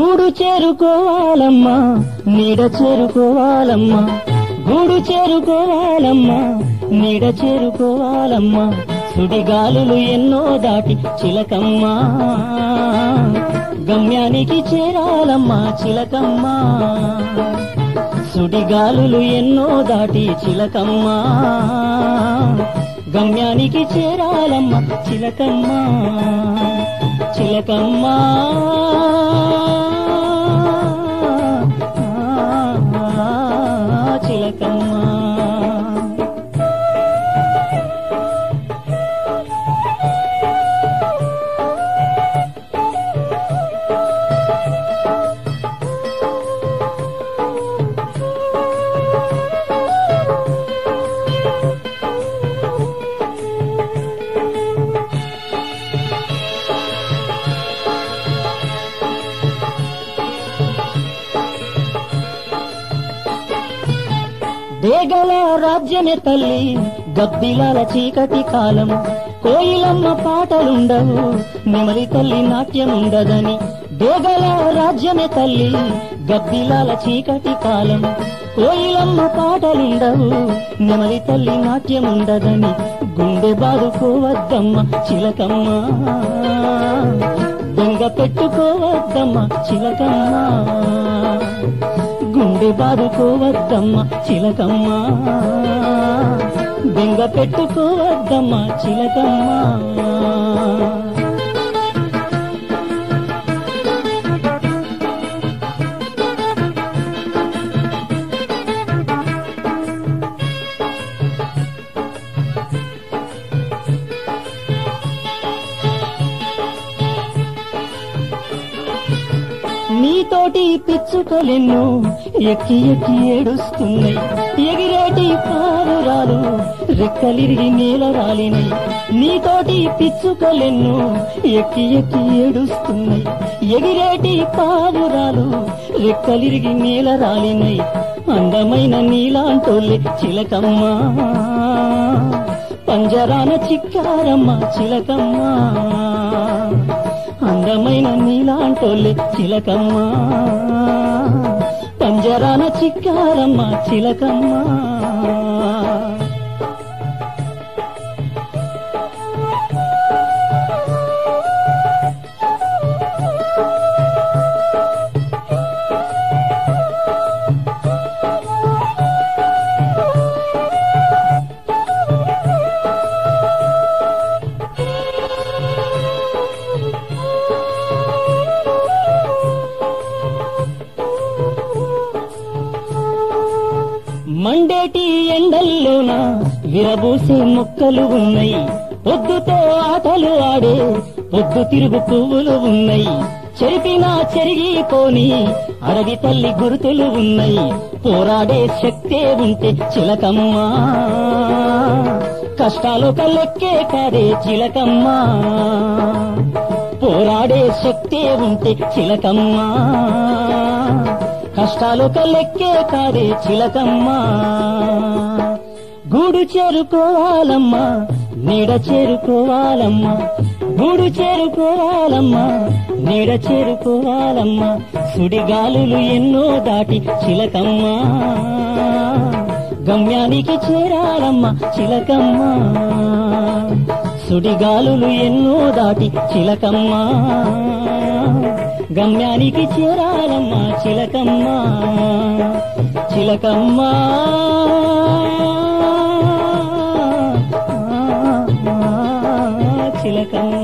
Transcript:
గూడు చేరుకోవాలమ్మా నీడ చేరుకోవాలమ్మా గూడు చేరుకోవాలమ్మా నీడ చేరుకోవాలమ్మా సుడిగాలులు ఎన్నో దాటి చిలకమ్మా గమ్యానికి చేరాలమ్మా చిలకమ్మా సుడిగాలులు ఎన్నో దాటి చిలకమ్మా గమ్యానికి చేరాలమ్మా చిలకమ్మా చిలకమ్మా చిలకమ్మా దేగల రాజ్యమే తల్లి గబ్బిలాల చీకటి కాలం కోయిలమ్మ పాటలుండవు నెమలి తల్లి నాట్యముండదని దేగల రాజ్యమే తల్లి గబ్బిలాల చీకటి కాలం కోయిలమ్మ పాటలుండవు నెమలి తల్లి నాట్యముండదని గుండె బాదుకోవద్దమ్మ చిలకమ్మ దొంగ పెట్టుకోవద్దమ్మ చిలకమ్మ గుండె బాదుకోవద్దమ్మ చిలకమ్మ బెంగ పెట్టుకోవద్దమ్మ చిలకమ్మ నీతోటి పిచ్చుకలెన్నో ఎక్కి ఎక్కి ఏడుస్తున్నాయి ఎగిరేటి పావురాలు రెక్కలిరిగి నేల రాలినై నీతోటి పిచ్చుకలెన్నో ఎక్కి ఎక్కి ఏడుస్తున్నాయి ఎగిరేటి పావురాలు రెక్కలిరిగి నేల రాలినై అందమైన నీలాంటోళ్ళే చిలకమ్మా పంజరాన చిక్కారమ్మ చిలకమ్మా అందమైన నీలాంటోళ్ళే చిలకమ్మ పంజరాన చిక్కారమ్మ చిలకమ్మ మండేటి ఎండల్లోన విరబూసే మొక్కలు ఉన్నాయి పొద్దుతో ఆటలు ఆడే పొద్దు తిరుగు పువ్వులు ఉన్నాయి చెరిపినా చెరిగిపోని అడవి తల్లి గుర్తులు ఉన్నాయి పోరాడే శక్తే ఉంటే చిలకమ్మా కష్టాలు కల్లెక్కే కాదే చిలకమ్మా పోరాడే శక్తే ఉంటే చిలకమ్మా కష్టాలు కల్లెక్కే కాదే చిలకమ్మా గూడు చేరుకోవాలమ్మా నీడ చేరుకోవాలమ్మా గూడు చేరుకోవాలమ్మా నీడ చేరుకోవాలమ్మా సుడిగాలులు ఎన్నో దాటి చిలకమ్మా గమ్యానికి చేరాలమ్మా చిలకమ్మా సుడిగాలులు ఎన్నో దాటి చిలకమ్మా గమ్యానికి చేరాలమ్మా చిలకమ్మా చిలకమ్మా చిలకమ్మా